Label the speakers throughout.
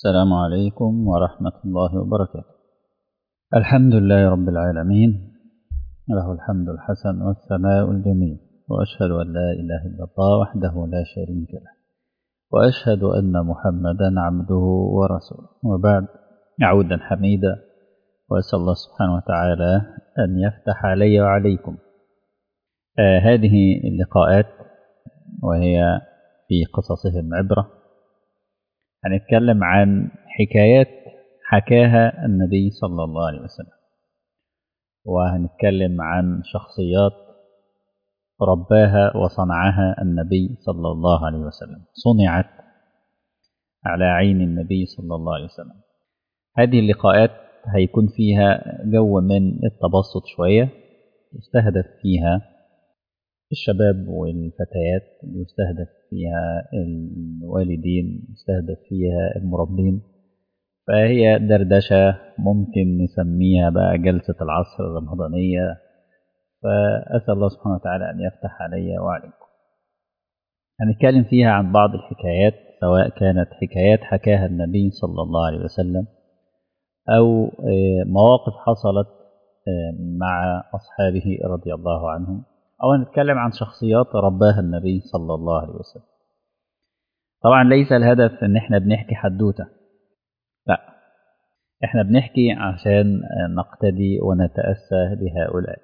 Speaker 1: السلام عليكم ورحمة الله وبركاته الحمد لله رب العالمين له الحمد الحسن والثناء الجميل وأشهد أن لا إله إلا الله وحده لا شريك له وأشهد أن محمدا عبده ورسوله وبعد عودا حميدا وأسأل الله سبحانه وتعالى أن يفتح علي وعليكم آه هذه اللقاءات وهي في قصصهم عبرة هنتكلم عن حكايات حكاها النبي صلى الله عليه وسلم وهنتكلم عن شخصيات رباها وصنعها النبي صلى الله عليه وسلم صنعت على عين النبي صلى الله عليه وسلم هذه اللقاءات هيكون فيها جو من التبسط شوية يستهدف فيها الشباب والفتيات يستهدف فيها الوالدين يستهدف فيها المربين فهي دردشة ممكن نسميها بقى جلسة العصر الرمضانية فأسأل الله سبحانه وتعالى أن يفتح علي وعليكم هنتكلم فيها عن بعض الحكايات سواء كانت حكايات حكاها النبي صلى الله عليه وسلم أو مواقف حصلت مع أصحابه رضي الله عنهم أو هنتكلم عن شخصيات رباها النبي صلى الله عليه وسلم طبعا ليس الهدف ان احنا بنحكي حدوتة لا احنا بنحكي عشان نقتدي ونتأسى بهؤلاء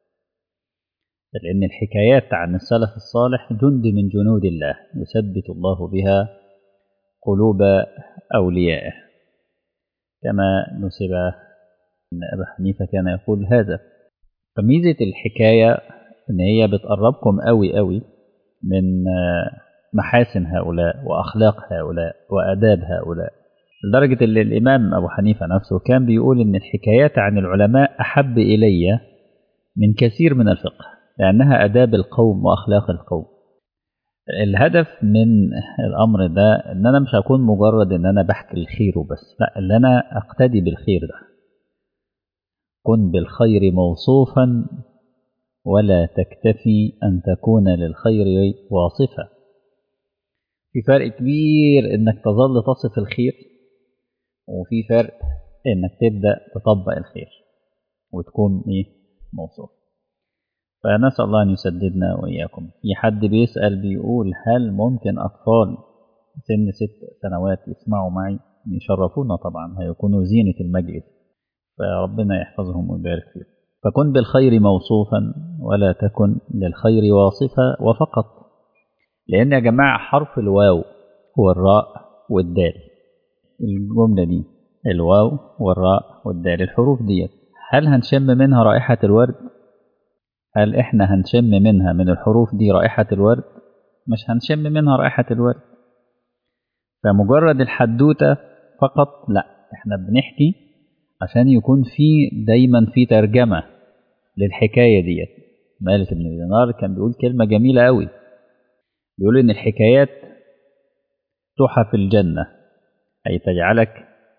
Speaker 1: لأن الحكايات عن السلف الصالح جند من جنود الله يثبت الله بها قلوب أوليائه كما نسب أن أبا حنيفة كان يقول هذا فميزة الحكاية ان هي بتقربكم قوي قوي من محاسن هؤلاء واخلاق هؤلاء واداب هؤلاء لدرجه ان الامام ابو حنيفه نفسه كان بيقول ان الحكايات عن العلماء احب الي من كثير من الفقه لانها اداب القوم واخلاق القوم الهدف من الامر ده ان انا مش هكون مجرد ان انا بحكي الخير وبس لا ان انا اقتدي بالخير ده كن بالخير موصوفا ولا تكتفي أن تكون للخير واصفة في فرق كبير إنك تظل تصف الخير وفي فرق إنك تبدأ تطبق الخير وتكون إيه موصوف فنسأل الله أن يسددنا وإياكم في حد بيسأل بيقول هل ممكن أطفال سن ست سنوات يسمعوا معي يشرفونا طبعا هيكونوا زينة المجلس فربنا يحفظهم ويبارك فيهم فكن بالخير موصوفا ولا تكن للخير واصفا وفقط لأن يا جماعة حرف الواو والراء والدال الجملة دي الواو والراء والدال الحروف ديت هل هنشم منها رائحة الورد هل احنا هنشم منها من الحروف دي رائحة الورد مش هنشم منها رائحة الورد فمجرد الحدوتة فقط لا احنا بنحكي عشان يكون في دايما في ترجمة للحكاية ديت مالك بن دينار كان بيقول كلمة جميلة قوي بيقول إن الحكايات تحف الجنة أي تجعلك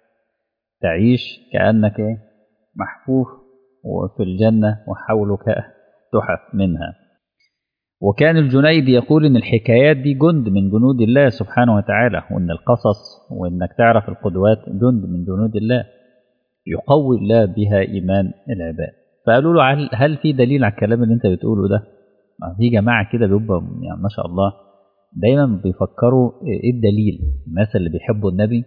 Speaker 1: تعيش كأنك محفوف وفي الجنة وحولك تحف منها وكان الجنيد يقول إن الحكايات دي جند من جنود الله سبحانه وتعالى وإن القصص وإنك تعرف القدوات جند من جنود الله يقوي الله بها إيمان العباد فقالوا له هل في دليل على الكلام اللي انت بتقوله ده في جماعة كده بيبقى يعني ما شاء الله دايما بيفكروا ايه الدليل الناس اللي بيحبوا النبي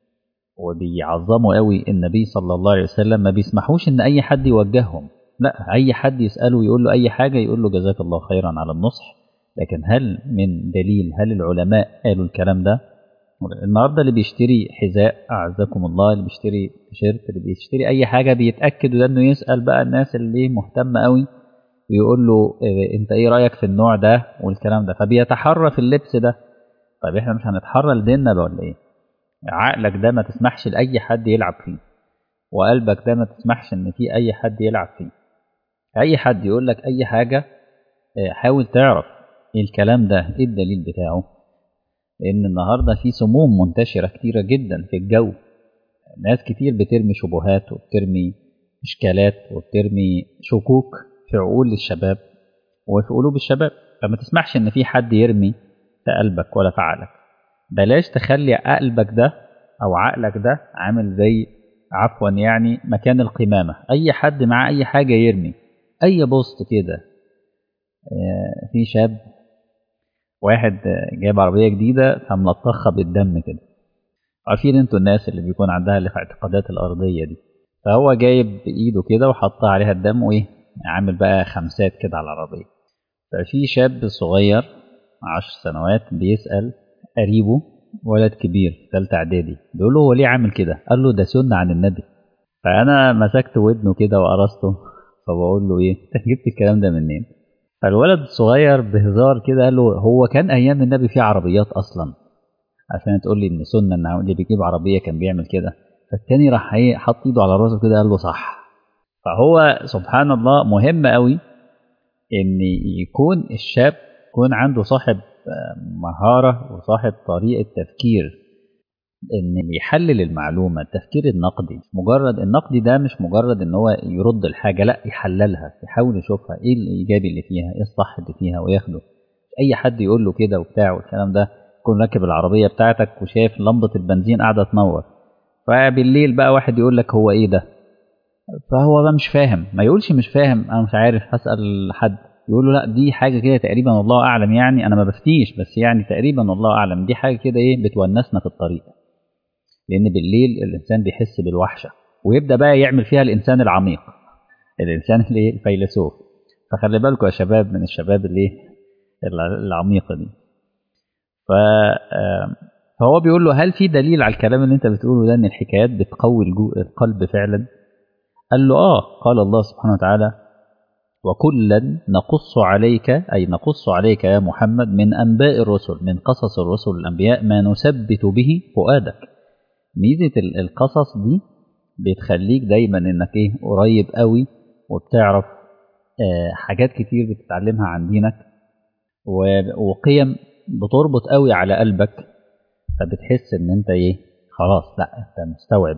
Speaker 1: وبيعظموا قوي النبي صلى الله عليه وسلم ما بيسمحوش ان اي حد يوجههم لا اي حد يسأله يقول له اي حاجة يقول له جزاك الله خيرا على النصح لكن هل من دليل هل العلماء قالوا الكلام ده النهارده اللي بيشتري حذاء اعزكم الله اللي بيشتري تيشيرت اللي بيشتري اي حاجه بيتاكد ده انه يسال بقى الناس اللي مهتمه قوي ويقول له إيه انت ايه رايك في النوع ده والكلام ده فبيتحرى في اللبس ده طيب احنا مش هنتحرى لديننا ولا ايه عقلك ده ما تسمحش لاي حد يلعب فيه وقلبك ده ما تسمحش ان في اي حد يلعب فيه اي حد يقول لك اي حاجه حاول تعرف ايه الكلام ده ايه الدليل بتاعه لأن النهاردة في سموم منتشرة كتيرة جدا في الجو ناس كتير بترمي شبهات وبترمي إشكالات وبترمي شكوك في عقول الشباب وفي قلوب الشباب فما تسمحش إن في حد يرمي في قلبك ولا في عقلك بلاش تخلي قلبك ده او عقلك ده عامل زي عفوا يعني مكان القمامه اي حد معاه اي حاجه يرمي اي بوست كده آه، في شاب واحد جايب عربيه جديده فملطخها بالدم كده عارفين انتوا الناس اللي بيكون عندها اللي في اعتقادات الارضيه دي فهو جايب بايده كده وحطها عليها الدم وايه عامل بقى خمسات كده على العربيه ففي شاب صغير عشر سنوات بيسال قريبه ولد كبير في ثالثه اعدادي بيقول له هو ليه عامل كده قال له ده سنه عن النبي فانا مسكت ودنه كده وقرصته فبقول له ايه انت جبت الكلام ده منين فالولد الصغير بهزار كده قال له هو كان ايام النبي في عربيات اصلا عشان تقول لي ان سنه ان اللي بيجيب عربيه كان بيعمل كده فالتاني راح ايه حط ايده على راسه كده قال له صح فهو سبحان الله مهم قوي ان يكون الشاب يكون عنده صاحب مهاره وصاحب طريقه تفكير ان يحلل المعلومه التفكير النقدي مجرد النقدي ده مش مجرد ان هو يرد الحاجه لا يحللها يحاول يشوفها ايه الايجابي اللي فيها ايه الصح اللي فيها وياخده اي حد يقول له كده وبتاع والكلام ده تكون راكب العربيه بتاعتك وشايف لمبه البنزين قاعده تنور فبالليل بقى واحد يقول لك هو ايه ده فهو بقى مش فاهم ما يقولش مش فاهم انا مش عارف هسال حد يقول له لا دي حاجه كده تقريبا والله اعلم يعني انا ما بفتيش بس يعني تقريبا والله اعلم دي حاجه كده ايه بتونسنا في الطريق لان بالليل الانسان بيحس بالوحشه ويبدا بقى يعمل فيها الانسان العميق الانسان اللي الفيلسوف فخلي بالكم يا شباب من الشباب اللي العميقه دي ف فهو بيقول له هل في دليل على الكلام اللي انت بتقوله ده ان الحكايات بتقوي القلب فعلا قال له اه قال الله سبحانه وتعالى وكلا نقص عليك أي نقص عليك يا محمد من أنباء الرسل من قصص الرسل الأنبياء ما نثبت به فؤادك ميزة القصص دي بتخليك دايما انك ايه قريب قوي وبتعرف آه حاجات كتير بتتعلمها عن دينك وقيم بتربط قوي على قلبك فبتحس ان انت ايه خلاص لا انت مستوعب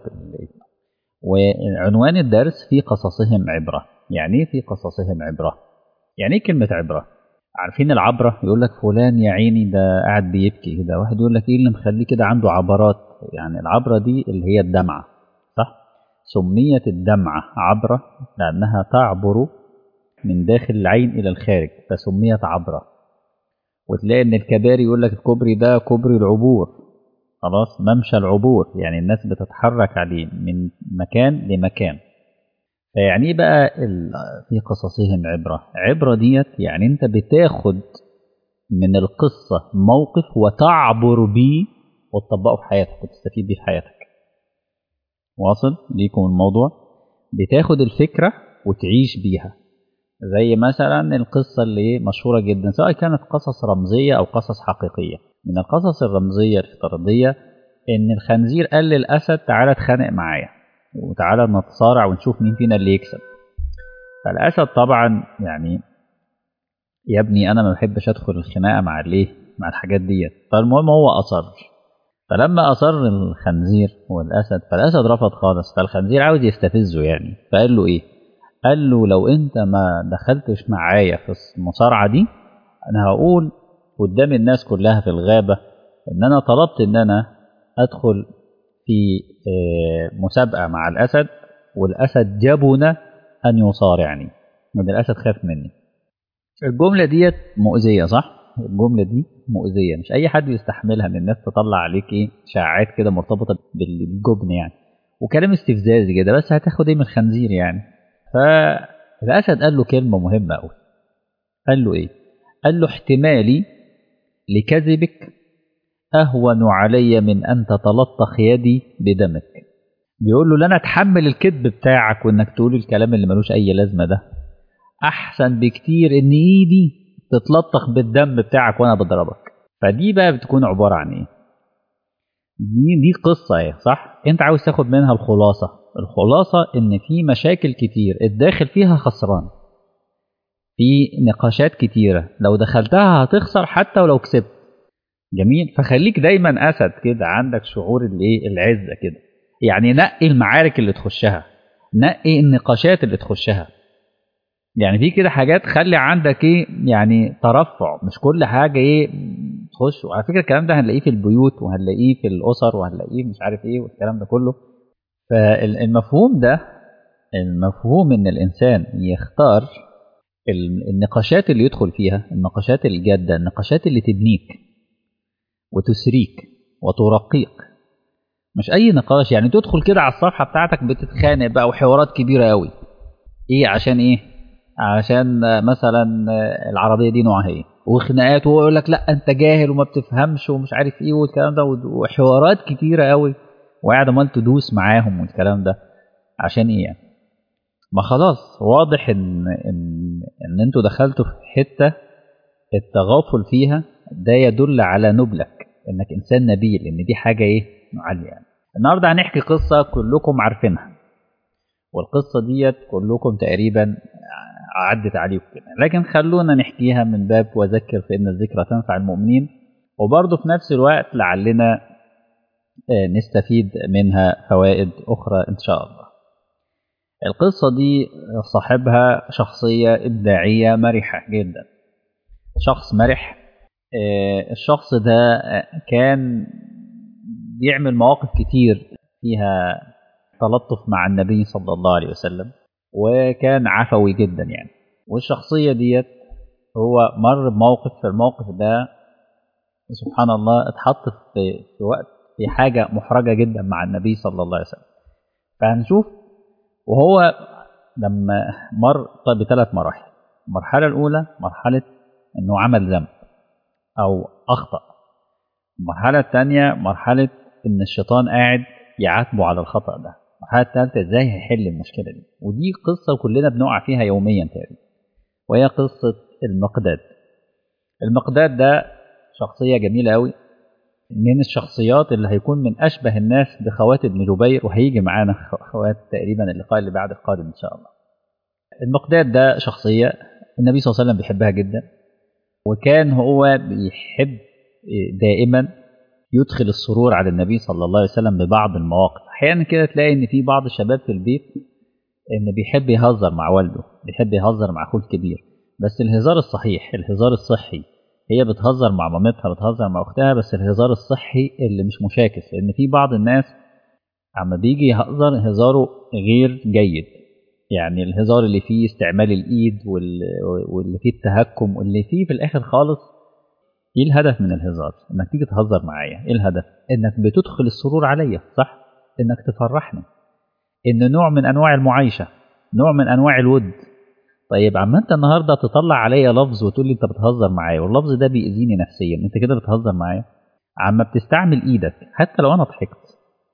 Speaker 1: وعنوان الدرس في قصصهم عبره يعني ايه في قصصهم عبره يعني ايه كلمه عبره عارفين العبره يقول لك فلان يا عيني ده قاعد بيبكي كده واحد يقول لك ايه اللي مخليه كده عنده عبرات يعني العبره دي اللي هي الدمعه صح سميت الدمعه عبره لانها تعبر من داخل العين الى الخارج فسميت عبره وتلاقي ان الكباري يقول لك الكوبري ده كوبري العبور خلاص ممشى العبور يعني الناس بتتحرك عليه من مكان لمكان فيعني ايه بقى في قصصهم عبرة عبرة ديت يعني انت بتاخد من القصة موقف وتعبر بيه وتطبقه في حياتك وتستفيد بيه في حياتك واصل ليكم الموضوع بتاخد الفكرة وتعيش بيها زي مثلا القصة اللي مشهورة جدا سواء كانت قصص رمزية أو قصص حقيقية من القصص الرمزية الافتراضية إن الخنزير قال للأسد تعالى اتخانق معايا وتعالى نتصارع ونشوف مين فينا اللي يكسب فالأسد طبعا يعني يا ابني أنا ما بحبش أدخل الخناقة مع الإيه مع الحاجات ديت فالمهم هو أصر فلما أصر الخنزير والأسد فالأسد رفض خالص فالخنزير عاوز يستفزه يعني فقال له إيه قال له لو أنت ما دخلتش معايا في المصارعة دي أنا هقول قدام الناس كلها في الغابة إن أنا طلبت إن أنا أدخل في مسابقة مع الأسد والأسد جبن أن يصارعني من الأسد خاف مني الجملة ديت مؤذية صح؟ الجملة دي مؤذية مش أي حد يستحملها إن الناس تطلع عليك إيه شائعات كده مرتبطة بالجبن يعني وكلام استفزازي كده بس هتاخد إيه من الخنزير يعني فالأسد قال له كلمة مهمة أوي قال له إيه؟ قال له احتمالي لكذبك أهون علي من أن تتلطخ يدي بدمك بيقول له لنا اتحمل الكذب بتاعك وانك تقول الكلام اللي ملوش اي لازمه ده احسن بكتير ان ايدي تتلطخ بالدم بتاعك وانا بضربك فدي بقى بتكون عباره عن ايه دي دي قصه ايه صح انت عاوز تاخد منها الخلاصه الخلاصه ان في مشاكل كتير الداخل فيها خسران في نقاشات كتيره لو دخلتها هتخسر حتى ولو كسبت جميل فخليك دايما اسد كده عندك شعور الايه العزه كده يعني نقي المعارك اللي تخشها نقي النقاشات اللي تخشها يعني في كده حاجات خلي عندك ايه يعني ترفع مش كل حاجه ايه تخش وعلى فكره الكلام ده هنلاقيه في البيوت وهنلاقيه في الاسر وهنلاقيه مش عارف ايه والكلام ده كله فالمفهوم ده المفهوم ان الانسان يختار النقاشات اللي يدخل فيها النقاشات الجاده النقاشات اللي تبنيك وتسريك وترقيك مش اي نقاش يعني تدخل كده على الصفحه بتاعتك بتتخانق بقى وحوارات كبيره قوي ايه عشان ايه عشان مثلا العربيه دي نوعها ايه وخناقات ويقول لك لا انت جاهل وما بتفهمش ومش عارف ايه والكلام ده وحوارات كتيره قوي وقاعد عمال تدوس معاهم والكلام ده عشان ايه يعني ما خلاص واضح ان ان ان انتوا دخلتوا في حته التغافل فيها ده يدل على نبلك انك انسان نبيل ان دي حاجه ايه عاليه يعني. النهارده هنحكي قصه كلكم عارفينها والقصه ديت كلكم تقريبا عدت عليكم كده لكن خلونا نحكيها من باب وذكر فان الذكرى تنفع المؤمنين وبرضه في نفس الوقت لعلنا نستفيد منها فوائد اخرى ان شاء الله القصة دي صاحبها شخصية إبداعية مرحة جدا شخص مرح الشخص ده كان بيعمل مواقف كتير فيها تلطف مع النبي صلى الله عليه وسلم وكان عفوي جدا يعني والشخصية ديت هو مر بموقف في الموقف ده سبحان الله اتحط في, في وقت في حاجة محرجة جدا مع النبي صلى الله عليه وسلم فهنشوف وهو لما مر بثلاث مراحل المرحلة الأولى مرحلة إنه عمل ذنب أو أخطأ المرحلة الثانية مرحلة إن الشيطان قاعد يعاتبه على الخطأ ده المرحلة الثالثة إزاي هيحل المشكلة دي ودي قصة كلنا بنقع فيها يوميا تقريبا وهي قصة المقداد المقداد ده شخصية جميلة أوي من الشخصيات اللي هيكون من أشبه الناس بخوات ابن جبير وهيجي معانا خوات تقريبا اللقاء اللي بعد القادم إن شاء الله المقداد ده شخصية النبي صلى الله عليه وسلم بيحبها جدا وكان هو بيحب دائما يدخل السرور على النبي صلى الله عليه وسلم ببعض المواقف احيانا كده تلاقي ان في بعض الشباب في البيت ان بيحب يهزر مع والده بيحب يهزر مع اخوه الكبير بس الهزار الصحيح الهزار الصحي هي بتهزر مع مامتها بتهزر مع اختها بس الهزار الصحي اللي مش مشاكس لان في بعض الناس عما بيجي يهزر هزاره غير جيد يعني الهزار اللي فيه استعمال الايد واللي فيه التهكم واللي فيه في الاخر خالص ايه الهدف من الهزار انك تيجي تهزر معايا ايه الهدف انك بتدخل السرور عليا صح انك تفرحني ان نوع من انواع المعايشه نوع من انواع الود طيب عما انت النهارده تطلع عليا لفظ وتقول لي انت بتهزر معايا واللفظ ده بيأذيني نفسيا انت كده بتهزر معايا عما بتستعمل ايدك حتى لو انا ضحكت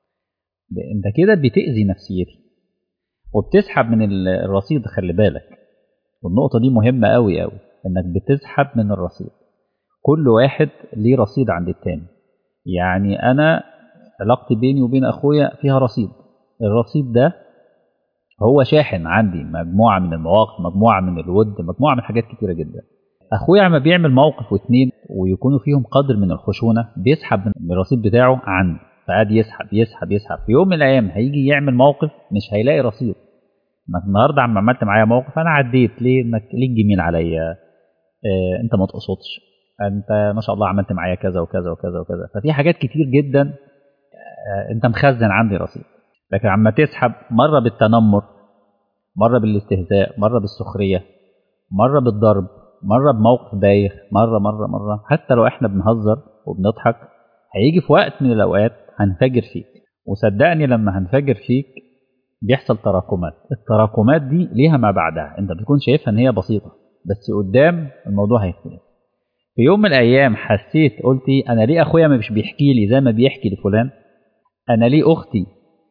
Speaker 1: انت كده بتأذي نفسيتي وبتسحب من الرصيد خلي بالك والنقطة دي مهمة قوي قوي انك بتسحب من الرصيد كل واحد ليه رصيد عند التاني يعني انا علاقتي بيني وبين اخويا فيها رصيد الرصيد ده هو شاحن عندي مجموعة من المواقف مجموعة من الود مجموعة من حاجات كتيرة جدا أخويا لما بيعمل موقف واتنين ويكونوا فيهم قدر من الخشونة بيسحب من الرصيد بتاعه عني فقعد يسحب يسحب يسحب في يوم من الأيام هيجي يعمل موقف مش هيلاقي رصيد انك النهارده عم عملت معايا موقف انا عديت ليه انك ليك جميل عليا اه انت ما تقصدش انت ما شاء الله عملت معايا كذا وكذا وكذا وكذا ففي حاجات كتير جدا اه انت مخزن عندي رصيد لكن عما تسحب مرة بالتنمر مرة بالاستهزاء مرة بالسخرية مرة بالضرب مرة بموقف بايخ مرة مرة مرة حتى لو احنا بنهزر وبنضحك هيجي في وقت من الأوقات هنفجر فيك وصدقني لما هنفجر فيك بيحصل تراكمات التراكمات دي ليها ما بعدها انت بتكون شايفها ان هي بسيطة بس قدام الموضوع هيختلف في يوم من الأيام حسيت قلتي أنا ليه أخويا مش بيحكي لي زي ما بيحكي لفلان أنا ليه أختي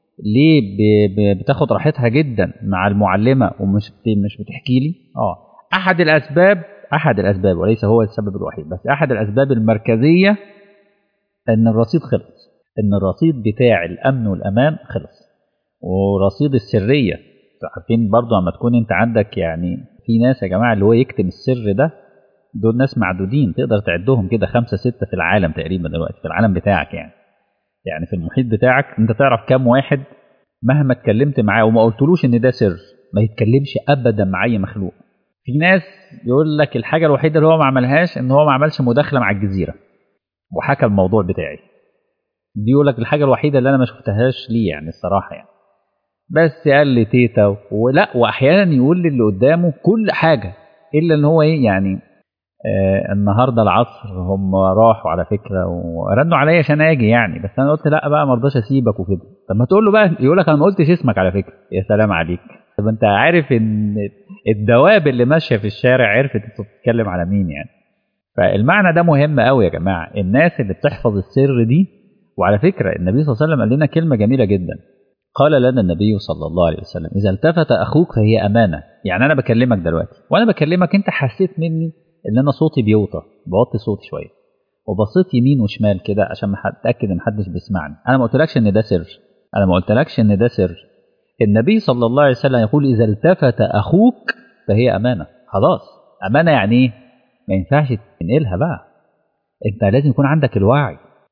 Speaker 1: ليه بتاخد راحتها جدا مع المعلمه ومش مش بتحكي لي اه احد الاسباب احد الاسباب وليس هو السبب الوحيد بس احد الاسباب المركزيه ان الرصيد خلص ان الرصيد بتاع الامن والامان خلص ورصيد السريه عارفين برضو لما تكون انت عندك يعني في ناس يا جماعه اللي هو يكتم السر ده دول ناس معدودين تقدر تعدهم كده خمسه سته في العالم تقريبا دلوقتي في العالم بتاعك يعني يعني في المحيط بتاعك انت تعرف كام واحد مهما اتكلمت معاه وما قلتلوش ان ده سر ما يتكلمش ابدا مع اي مخلوق في ناس يقول لك الحاجه الوحيده اللي هو ما عملهاش ان هو ما عملش مداخله مع الجزيره وحكى الموضوع بتاعي دي يقول لك الحاجه الوحيده اللي انا ما شفتهاش ليه يعني الصراحه يعني بس قال لي تيتا ولا واحيانا يقول للي قدامه كل حاجه الا ان هو ايه يعني آه النهارده العصر هم راحوا على فكره ورنوا عليا عشان اجي يعني بس انا قلت لا بقى ما رضاش اسيبك وكده طب ما تقول له بقى يقول لك انا ما قلتش اسمك على فكره يا سلام عليك طب انت عارف ان الدواب اللي ماشيه في الشارع عرفت انت بتتكلم على مين يعني فالمعنى ده مهم قوي يا جماعه الناس اللي بتحفظ السر دي وعلى فكره النبي صلى الله عليه وسلم قال لنا كلمه جميله جدا قال لنا النبي صلى الله عليه وسلم اذا التفت اخوك فهي امانه يعني انا بكلمك دلوقتي وانا بكلمك انت حسيت مني ان انا صوتي بيوطى بوطي صوتي شويه وبصيت يمين وشمال كده عشان اتاكد ان محدش بيسمعني انا ما قلتلكش ان ده سر انا ما قلتلكش ان ده سر النبي صلى الله عليه وسلم يقول اذا التفت اخوك فهي امانه خلاص امانه يعني ايه ما ينفعش تنقلها بقى انت لازم يكون عندك الوعي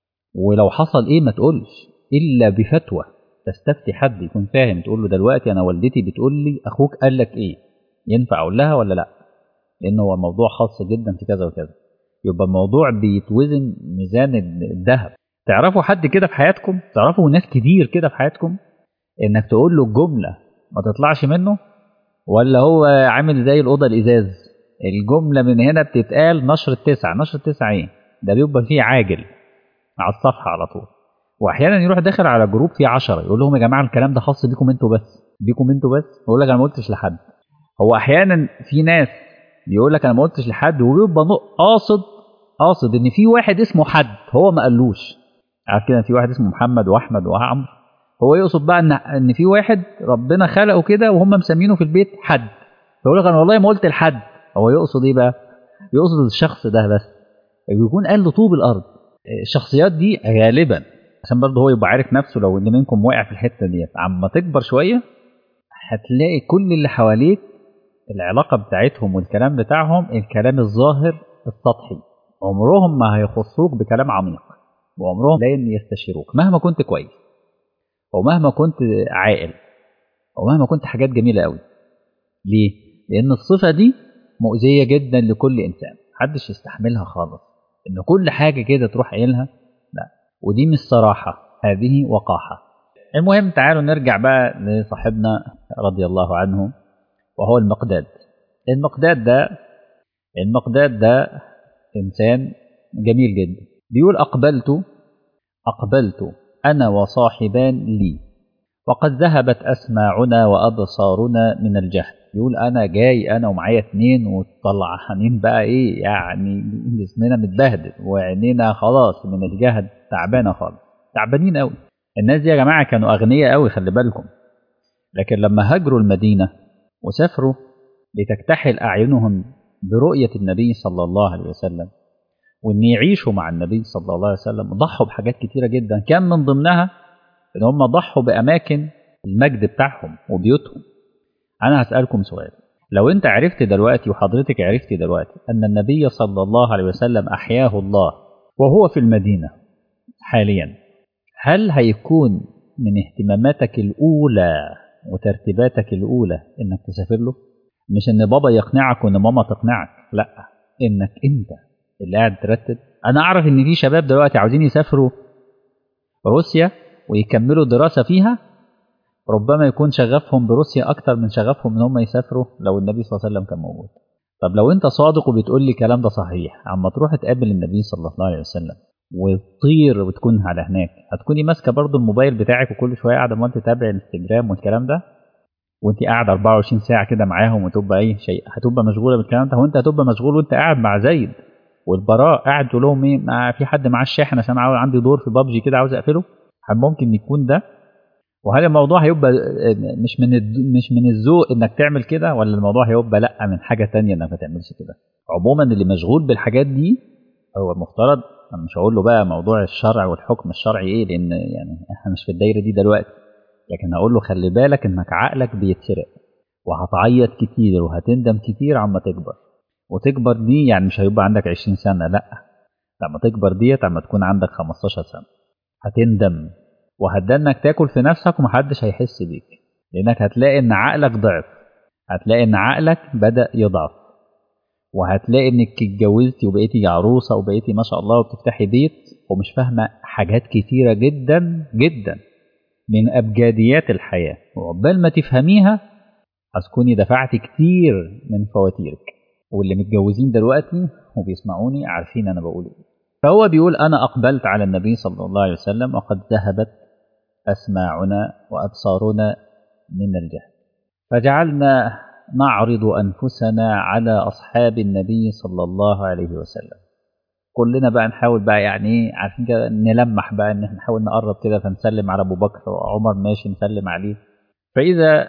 Speaker 1: ولو حصل ايه ما تقولش الا بفتوى تستفتي حد يكون فاهم تقول له دلوقتي انا والدتي بتقول لي اخوك قال لك ايه ينفع اقول لها ولا لا لان هو موضوع خاص جدا في كذا وكذا يبقى الموضوع بيتوزن ميزان الذهب تعرفوا حد كده في حياتكم تعرفوا ناس كتير كده في حياتكم انك تقول له الجمله ما تطلعش منه ولا هو عامل زي الاوضه الازاز الجمله من هنا بتتقال نشر التسعه نشر التسعه ايه ده بيبقى فيه عاجل على الصفحه على طول واحيانا يروح داخل على جروب فيه 10 يقول لهم يا جماعه الكلام ده خاص بيكم انتوا بس بيكم انتوا بس يقول لك انا ما قلتش لحد هو احيانا في ناس بيقول لك انا ما قلتش لحد وبيبقى قاصد قاصد ان في واحد اسمه حد هو ما قالوش عارف كده في واحد اسمه محمد واحمد وعمرو هو يقصد بقى ان ان في واحد ربنا خلقه كده وهم مسمينه في البيت حد فيقول لك انا والله ما قلت لحد هو يقصد ايه بقى؟ يقصد الشخص ده بس بيكون قال له طوب الارض الشخصيات دي غالبا عشان برضه هو يبقى عارف نفسه لو اللي منكم واقع في الحته ديت عما تكبر شويه هتلاقي كل اللي حواليك العلاقه بتاعتهم والكلام بتاعهم الكلام الظاهر السطحي عمرهم ما هيخصوك بكلام عميق وعمرهم لن يستشيروك مهما كنت كويس ومهما كنت عاقل ومهما كنت حاجات جميله قوي ليه لان الصفه دي مؤذيه جدا لكل انسان محدش يستحملها خالص ان كل حاجه كده تروح قايلها لا ودي مش صراحه هذه وقاحه المهم تعالوا نرجع بقى لصاحبنا رضي الله عنه وهو المقداد المقداد ده المقداد ده انسان جميل جدا بيقول اقبلت اقبلت انا وصاحبان لي وقد ذهبت اسماعنا وابصارنا من الجهل يقول انا جاي انا ومعايا اتنين وطلعانين بقى ايه يعني جسمنا متبهدل وعينينا خلاص من الجهد تعبانه خالص تعبانين قوي الناس دي يا جماعه كانوا اغنياء قوي خلي بالكم لكن لما هاجروا المدينه وسافروا لتكتحل اعينهم برؤيه النبي صلى الله عليه وسلم وان يعيشوا مع النبي صلى الله عليه وسلم ضحوا بحاجات كتيره جدا كان من ضمنها ان هم ضحوا باماكن المجد بتاعهم وبيوتهم انا هسالكم سؤال لو انت عرفت دلوقتي وحضرتك عرفت دلوقتي ان النبي صلى الله عليه وسلم احياه الله وهو في المدينه حاليا هل هيكون من اهتماماتك الاولى وترتيباتك الاولى انك تسافر له مش ان بابا يقنعك وان ماما تقنعك لا انك انت اللي قاعد ترتب انا اعرف ان في شباب دلوقتي عاوزين يسافروا روسيا ويكملوا دراسه فيها ربما يكون شغفهم بروسيا اكتر من شغفهم ان هم يسافروا لو النبي صلى الله عليه وسلم كان موجود طب لو انت صادق وبتقول لي الكلام ده صحيح اما تروح تقابل النبي صلى الله عليه وسلم وتطير وتكون على هناك هتكوني ماسكه برضو الموبايل بتاعك وكل شويه قاعده ما انت تتابع الانستجرام والكلام ده وانت قاعده 24 ساعه كده معاهم وتبقى ايه شيء هتبقى مشغوله بالكلام ده وانت هتبقى مشغول وانت قاعد مع زيد والبراء قاعد تقول لهم ايه ما في حد معاه الشاحن عشان عاوز عندي دور في بابجي كده عاوز اقفله ممكن يكون ده وهل الموضوع هيبقى مش من مش من الذوق انك تعمل كده ولا الموضوع هيبقى لا من حاجه تانية انك ما تعملش كده عموما اللي مشغول بالحاجات دي هو المفترض انا مش هقول له بقى موضوع الشرع والحكم الشرعي ايه لان يعني احنا مش في الدايره دي دلوقتي لكن هقول له خلي بالك انك عقلك بيتسرق وهتعيط كتير وهتندم كتير عما تكبر وتكبر دي يعني مش هيبقى عندك 20 سنه لا لما تكبر ديت عما تكون عندك 15 سنه هتندم وهتدنك تاكل في نفسك ومحدش هيحس بيك لانك هتلاقي ان عقلك ضعف هتلاقي ان عقلك بدا يضعف وهتلاقي انك اتجوزتي وبقيتي عروسه وبقيتي ما شاء الله وبتفتحي بيت ومش فاهمه حاجات كتيره جدا جدا من ابجديات الحياه وعقبال ما تفهميها هتكوني دفعتي كتير من فواتيرك واللي متجوزين دلوقتي وبيسمعوني عارفين انا بقول ايه فهو بيقول انا اقبلت على النبي صلى الله عليه وسلم وقد ذهبت اسماعنا وابصارنا من الجهل فجعلنا نعرض انفسنا على اصحاب النبي صلى الله عليه وسلم كلنا بقى نحاول بقى يعني ايه عارفين كده نلمح بقى ان احنا نحاول نقرب كده فنسلم على ابو بكر وعمر ماشي نسلم عليه فاذا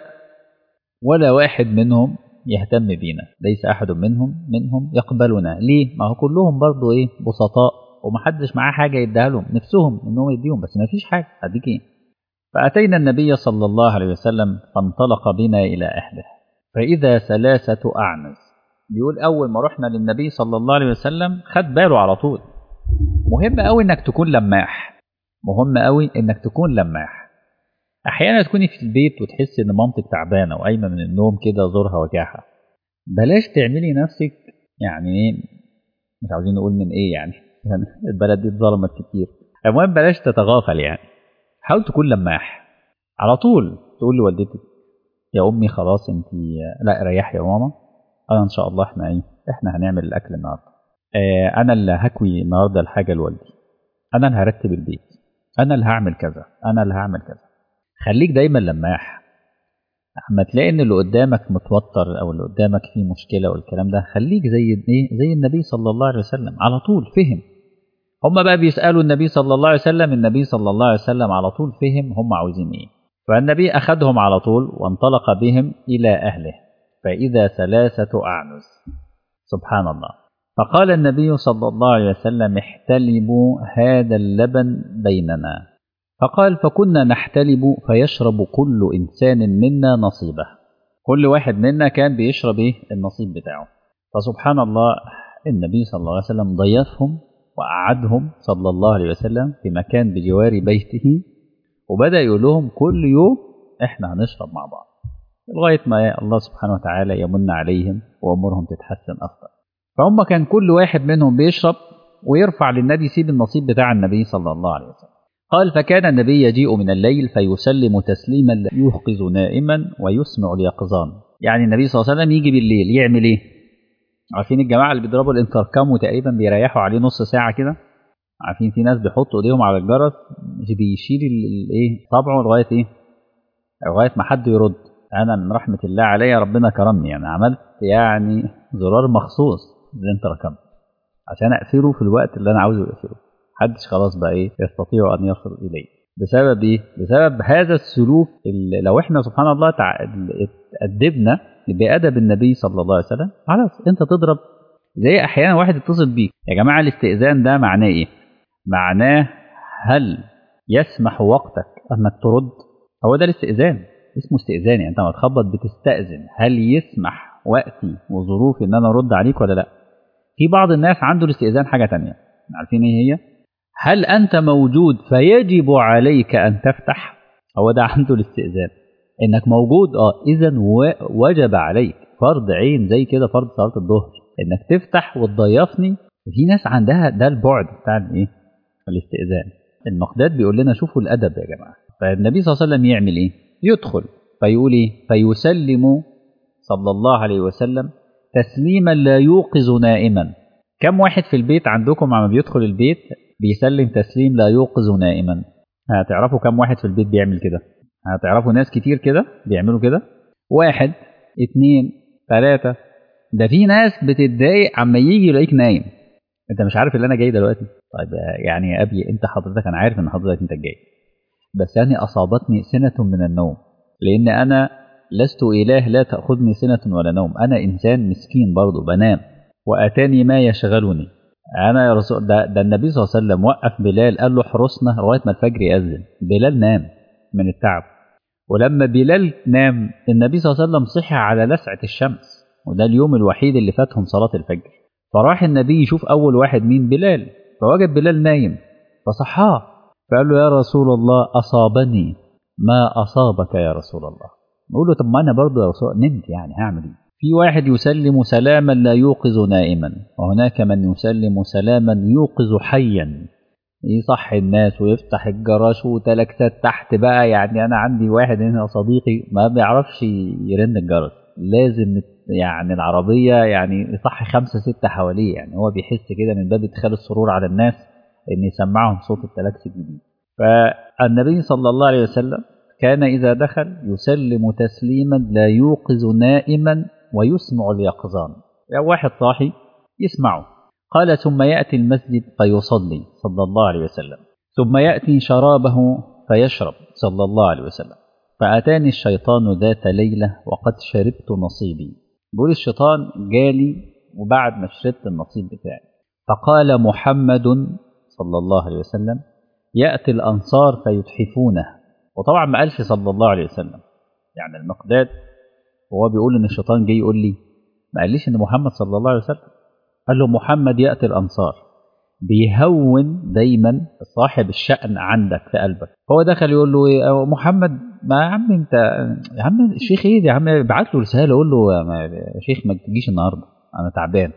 Speaker 1: ولا واحد منهم يهتم بينا ليس احد منهم منهم يقبلنا ليه ما هو كلهم برضو ايه بسطاء ومحدش معاه حاجه يديها لهم نفسهم انهم يديهم بس ما فيش حاجه هديك ايه فاتينا النبي صلى الله عليه وسلم فانطلق بنا الى اهله فاذا ثلاثه اعنز بيقول اول ما رحنا للنبي صلى الله عليه وسلم خد باله على طول مهم قوي انك تكون لماح مهم قوي انك تكون لماح احيانا تكوني في البيت وتحسي ان مامتك تعبانه وقايمه من النوم كده زورها وجعها بلاش تعملي نفسك يعني ايه مش عاوزين نقول من ايه يعني البلد دي اتظلمت كتير المهم بلاش تتغافل يعني حاول تكون لماح على طول تقول لوالدتك يا امي خلاص انت لا ريحي يا ماما انا ان شاء الله احنا ايه احنا هنعمل الاكل النهارده اه انا اللي هكوي النهارده الحاجه لوالدي انا اللي هرتب البيت انا اللي هعمل كذا انا اللي هعمل كذا خليك دايما لماح اما تلاقي ان اللي قدامك متوتر او اللي قدامك فيه مشكله والكلام ده خليك زي ايه زي النبي صلى الله عليه وسلم على طول فهم هم بقى بيسالوا النبي صلى الله عليه وسلم النبي صلى الله عليه وسلم على طول فهم هم عاوزين ايه فالنبي اخذهم على طول وانطلق بهم الى اهله فاذا ثلاثه اعنز سبحان الله فقال النبي صلى الله عليه وسلم احتلبوا هذا اللبن بيننا فقال فكنا نحتلب فيشرب كل إنسان منا نصيبه كل واحد منا كان بيشرب إيه النصيب بتاعه فسبحان الله النبي صلى الله عليه وسلم ضيفهم وقعدهم صلى الله عليه وسلم في مكان بجوار بيته وبدأ يقول لهم كل يوم إحنا هنشرب مع بعض لغاية ما الله سبحانه وتعالى يمن عليهم وأمورهم تتحسن أفضل فهم كان كل واحد منهم بيشرب ويرفع للنبي يسيب النصيب بتاع النبي صلى الله عليه وسلم قال فكان النبي يجيء من الليل فيسلم تسليما لا يوقظ نائما ويسمع اليقظان يعني النبي صلى الله عليه وسلم يجي بالليل يعمل ايه عارفين الجماعه اللي بيضربوا الانتركام وتقريبا بيريحوا عليه نص ساعه كده عارفين في ناس بيحطوا ايديهم على الجرس مش بيشيل الايه طبعه لغايه ايه لغايه ما حد يرد انا من رحمه الله عليا ربنا كرمني يعني عملت يعني زرار مخصوص للانتركام عشان اقفله في الوقت اللي انا عاوزه اقفله محدش خلاص بقى ايه يستطيع ان يصل اليه بسبب ايه بسبب هذا السلوك اللي لو احنا سبحان الله اتأدبنا بأدب النبي صلى الله عليه وسلم خلاص انت تضرب زي احيانا واحد يتصل بيك يا جماعه الاستئذان ده معناه ايه معناه هل يسمح وقتك انك ترد هو ده الاستئذان اسمه استئذان يعني انت لما تخبط بتستأذن هل يسمح وقتي وظروفي ان انا ارد عليك ولا لا في بعض الناس عنده الاستئذان حاجه تانية عارفين ايه هي هل أنت موجود فيجب عليك أن تفتح هو ده عنده الاستئذان إنك موجود آه إذا وجب عليك فرض عين زي كده فرض صلاة الظهر إنك تفتح وتضيفني في ناس عندها ده البعد بتاع الإيه الاستئذان المقداد بيقول لنا شوفوا الأدب يا جماعة فالنبي صلى الله عليه وسلم يعمل إيه يدخل فيقول إيه فيسلم صلى الله عليه وسلم تسليما لا يوقظ نائما كم واحد في البيت عندكم عم بيدخل البيت بيسلم تسليم لا يوقظ نائما هتعرفوا كم واحد في البيت بيعمل كده هتعرفوا ناس كتير كده بيعملوا كده واحد اتنين تلاتة ده في ناس بتتضايق عما يجي يلاقيك نايم انت مش عارف اللي انا جاي دلوقتي طيب يعني يا ابي انت حضرتك انا عارف ان حضرتك انت جاي بس يعني اصابتني سنة من النوم لان انا لست اله لا تاخذني سنة ولا نوم انا انسان مسكين برضه بنام واتاني ما يشغلني انا يا رسول ده, ده النبي صلى الله عليه وسلم وقف بلال قال له احرسنا لغايه ما الفجر يأذن بلال نام من التعب ولما بلال نام النبي صلى الله عليه وسلم صحي على لسعه الشمس وده اليوم الوحيد اللي فاتهم صلاه الفجر فراح النبي يشوف اول واحد مين بلال فوجد بلال نايم فصحاه فقال له يا رسول الله اصابني ما اصابك يا رسول الله نقول له طب ما انا برضه يا رسول نمت يعني هعمل ايه في واحد يسلم سلاما لا يوقظ نائما وهناك من يسلم سلاما يوقظ حيا يصحي الناس ويفتح الجراج وتلكسات تحت بقى يعني انا عندي واحد هنا صديقي ما بيعرفش يرن الجرس لازم يعني العربيه يعني يصحي خمسه سته حواليه يعني هو بيحس كده من باب ادخال السرور على الناس ان يسمعهم صوت التلاكس الجديد فالنبي صلى الله عليه وسلم كان اذا دخل يسلم تسليما لا يوقظ نائما ويسمع اليقظان يعني واحد صاحي يسمعه قال ثم يأتي المسجد فيصلي صلى الله عليه وسلم ثم يأتي شرابه فيشرب صلى الله عليه وسلم فأتاني الشيطان ذات ليلة وقد شربت نصيبي بيقول الشيطان جالي وبعد ما شربت النصيب بتاعي فقال محمد صلى الله عليه وسلم يأتي الأنصار فيتحفونه وطبعا ما قالش صلى الله عليه وسلم يعني المقداد وهو بيقول ان الشيطان جاي يقول لي ما قاليش ان محمد صلى الله عليه وسلم قال له محمد ياتي الانصار بيهون دايما صاحب الشأن عندك في قلبك هو دخل يقول له ايه محمد ما يا عم انت يا عم الشيخ ايه يا عم ابعت له رساله قول له يا شيخ ما تجيش النهارده انا تعبان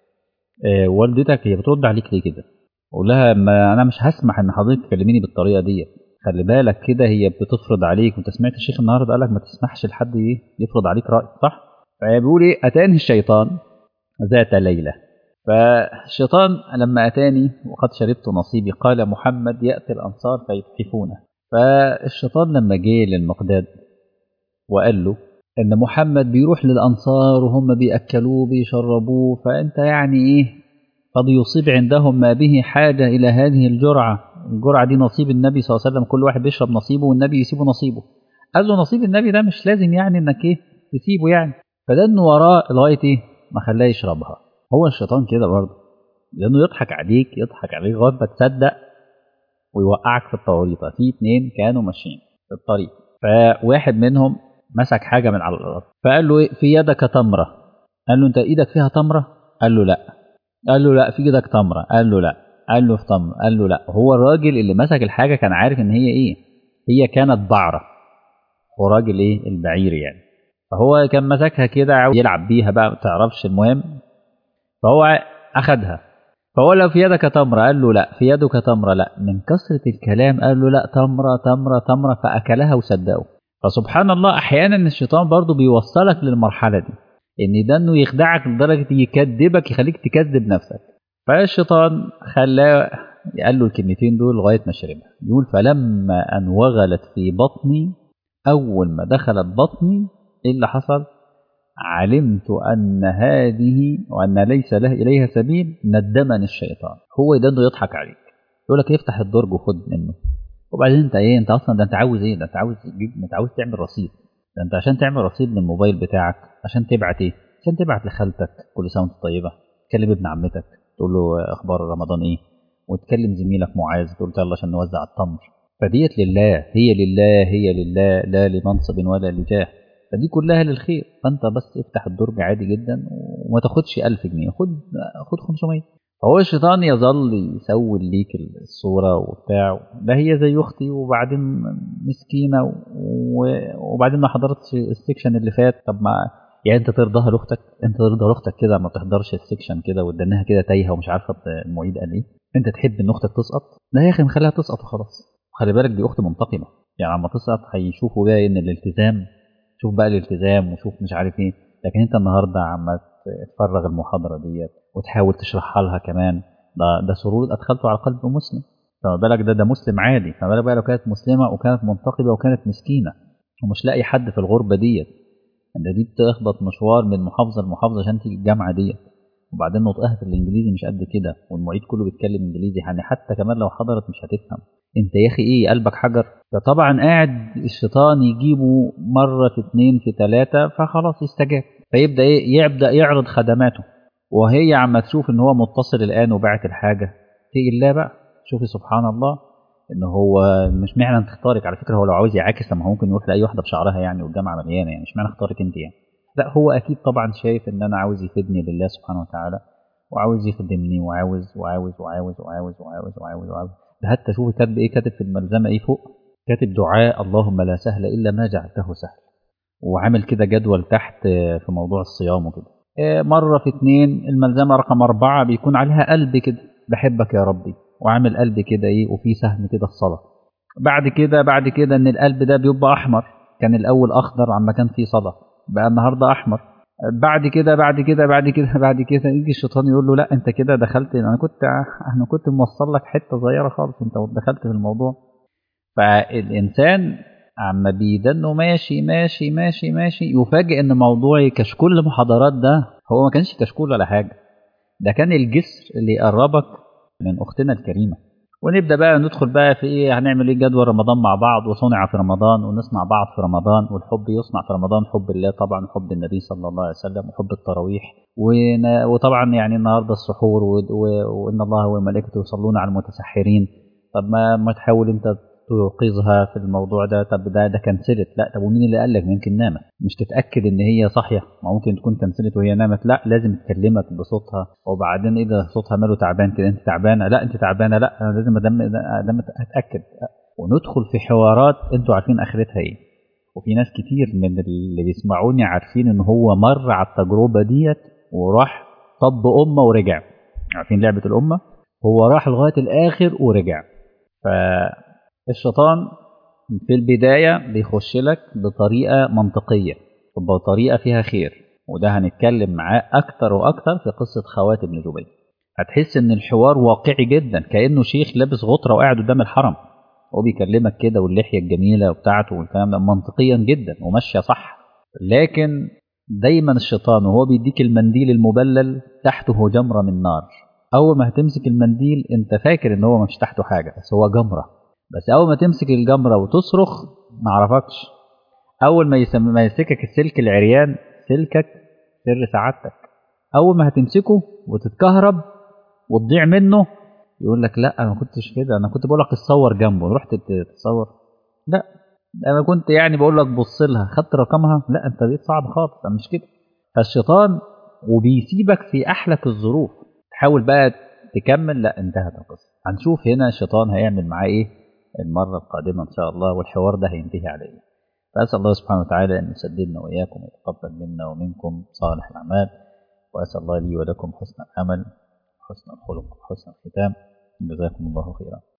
Speaker 1: إيه والدتك هي بترد عليك ليه كده قول لها ما انا مش هسمح ان حضرتك تكلميني بالطريقه ديت خلي بالك كده هي بتفرض عليك وانت سمعت الشيخ النهارده قال لك ما تسمحش لحد ايه يفرض عليك راي صح فبيقول ايه اتاني الشيطان ذات ليله فالشيطان لما اتاني وقد شربت نصيبي قال محمد ياتي الانصار فيتحفونه فالشيطان لما جه للمقداد وقال له ان محمد بيروح للانصار وهم بياكلوه بيشربوه فانت يعني ايه قد يصيب عندهم ما به حاجه الى هذه الجرعه الجرعه دي نصيب النبي صلى الله عليه وسلم كل واحد بيشرب نصيبه والنبي يسيبه نصيبه قال له نصيب النبي ده مش لازم يعني انك ايه تسيبه يعني فده انه وراه لغايه ايه ما خلاه يشربها هو الشيطان كده برضه لانه يضحك عليك يضحك عليك لغايه ما تصدق ويوقعك في التوريطه في اتنين كانوا ماشيين في الطريق فواحد منهم مسك حاجه من على الارض فقال له ايه في يدك تمره قال له انت ايدك فيها تمره قال له لا قال له لا في ايدك تمره قال له لا قال له في تمر قال له لا هو الراجل اللي مسك الحاجه كان عارف ان هي ايه هي كانت بعره هو راجل ايه البعير يعني فهو كان مسكها كده عاوز يلعب بيها بقى ما تعرفش المهم فهو اخدها فهو لو في يدك تمرة قال له لا في يدك تمرة لا من كثرة الكلام قال له لا تمرة تمرة تمرة فأكلها وصدقه فسبحان الله أحيانا الشيطان برضو بيوصلك للمرحلة دي إن ده إنه يخدعك لدرجة يكذبك يخليك تكذب نفسك فالشيطان خلاه قال له الكلمتين دول لغاية ما شربها يقول فلما أن وغلت في بطني أول ما دخلت بطني إيه اللي حصل علمت أن هذه وأن ليس له إليها سبيل ندمني الشيطان هو ده انه يضحك عليك يقول لك افتح الدرج وخد منه وبعدين انت ايه انت اصلا ده انت عاوز ايه ده انت عاوز تجيب انت عاوز تعمل رصيد ده انت عشان تعمل رصيد للموبايل بتاعك عشان تبعت ايه عشان تبعت لخالتك كل سنه وانت طيبه تكلم ابن عمتك تقول له اخبار رمضان ايه وتكلم زميلك معاذ تقول له يلا عشان نوزع التمر فديت لله هي لله هي لله لا لمنصب ولا لجاه فدي كلها للخير فانت بس افتح الدرج عادي جدا وما تاخدش 1000 جنيه خد خد 500 فهو الشيطان يظل يسول ليك الصورة وبتاع ده هي زي أختي وبعدين مسكينة وبعدين ما حضرتش السكشن اللي فات طب ما يعني انت ترضاها لاختك انت ترضى لاختك كده ما تحضرش السكشن كده وتدنها كده تايهه ومش عارفه المعيد قال ايه انت تحب ان اختك تسقط لا يا اخي نخليها تسقط وخلاص خلي بالك دي اخت منتقمه يعني لما تسقط هيشوفوا بقى ان الالتزام شوف بقى الالتزام وشوف مش عارف ايه لكن انت النهارده عم تفرغ المحاضره ديت وتحاول تشرحها لها كمان ده ده سرور ادخلته على قلب مسلم فما بالك ده ده مسلم عادي فما بالك بقى لو كانت مسلمه وكانت منتقبه وكانت مسكينه ومش لاقي حد في الغربه ديت انت دي بتخبط مشوار من محافظه لمحافظه عشان تيجي الجامعه ديت وبعدين نطقها في الانجليزي مش قد كده والمعيد كله بيتكلم انجليزي يعني حتى كمان لو حضرت مش هتفهم انت يا اخي ايه قلبك حجر فطبعا قاعد الشيطان يجيبه مره في اتنين في تلاته فخلاص يستجاب فيبدا ايه يبدا يعرض خدماته وهي عما تشوف ان هو متصل الان وبعت الحاجه تيجي الله بقى شوفي سبحان الله ان هو مش معنى تختارك على فكره هو لو عاوز يعاكس لما هو ممكن يروح لاي واحده بشعرها يعني والجامعه مليانه يعني مش معنى اختارك انت يعني لا هو اكيد طبعا شايف ان انا عاوز يفيدني لله سبحانه وتعالى وعاوز يخدمني وعاوز وعاوز وعاوز وعاوز وعاوز وعاوز وعاوز ده حتى شوفي كاتب ايه كاتب في الملزمه ايه فوق كاتب دعاء اللهم لا سهل الا ما جعلته سهل وعامل كده جدول تحت في موضوع الصيام وكده مرة في اتنين الملزمة رقم أربعة بيكون عليها قلب كده بحبك يا ربي وعامل قلب كده إيه وفي سهم كده الصلاة بعد كده بعد كده إن القلب ده بيبقى أحمر كان الأول أخضر عما كان فيه صلاة بقى النهاردة أحمر بعد كده بعد كده بعد كده بعد كده يجي الشيطان يقول له لا أنت كده دخلت أنا كنت أنا كنت موصل لك حتة صغيرة خالص أنت دخلت في الموضوع فالإنسان عما بيدنه ماشي ماشي ماشي ماشي يفاجئ ان موضوع كشكول المحاضرات ده هو ما كانش كشكول ولا حاجه ده كان الجسر اللي يقربك من اختنا الكريمه ونبدا بقى ندخل بقى في ايه هنعمل ايه جدول رمضان مع بعض وصنع في رمضان ونصنع بعض في رمضان والحب يصنع في رمضان حب الله طبعا وحب النبي صلى الله عليه وسلم وحب التراويح وطبعا يعني النهارده السحور وان الله وملائكته يصلون على المتسحرين طب ما ما تحاول انت توقظها في الموضوع ده طب ده ده كنسلت لا طب ومين اللي قال لك ممكن نامت مش تتاكد ان هي صاحيه ما ممكن تكون كنسلت وهي نامت لا لازم تكلمك بصوتها وبعدين اذا صوتها ماله تعبان كده انت تعبانه لا انت تعبانه لا انا لازم ادم ادم اتاكد وندخل في حوارات انتوا عارفين اخرتها ايه وفي ناس كتير من اللي بيسمعوني عارفين ان هو مر على التجربه ديت وراح طب امه ورجع عارفين لعبه الامه هو راح لغايه الاخر ورجع ف الشيطان في البداية بيخش لك بطريقة منطقية بطريقة فيها خير وده هنتكلم معاه أكتر وأكتر في قصة خواتم بن جبير هتحس إن الحوار واقعي جدا كأنه شيخ لابس غطرة وقاعد قدام الحرم هو بيكلمك كده واللحية الجميلة بتاعته والكلام ده منطقيا جدا وماشية صح لكن دايما الشيطان وهو بيديك المنديل المبلل تحته جمرة من نار أول ما هتمسك المنديل أنت فاكر إن هو مش تحته حاجة بس هو جمرة بس اول ما تمسك الجمره وتصرخ ما عرفكش اول ما يسم... ما يمسكك السلك العريان سلكك سر سعادتك اول ما هتمسكه وتتكهرب وتضيع منه يقول لك لا انا ما كنتش كده انا كنت بقول لك تصور جنبه رحت تتصور لا انا كنت يعني بقول لك بص لها خدت رقمها لا انت بقيت صعب خالص مش كده فالشيطان وبيسيبك في احلك الظروف تحاول بقى تكمل لا انتهت القصه هنشوف هنا الشيطان هيعمل معاه ايه المرة القادمة إن شاء الله والحوار ده هينتهي على إيه فأسأل الله سبحانه وتعالى أن يسددنا وإياكم ويتقبل منا ومنكم صالح الأعمال وأسأل الله لي ولكم حسن العمل حسن الخلق وحسن الختام جزاكم الله خيرا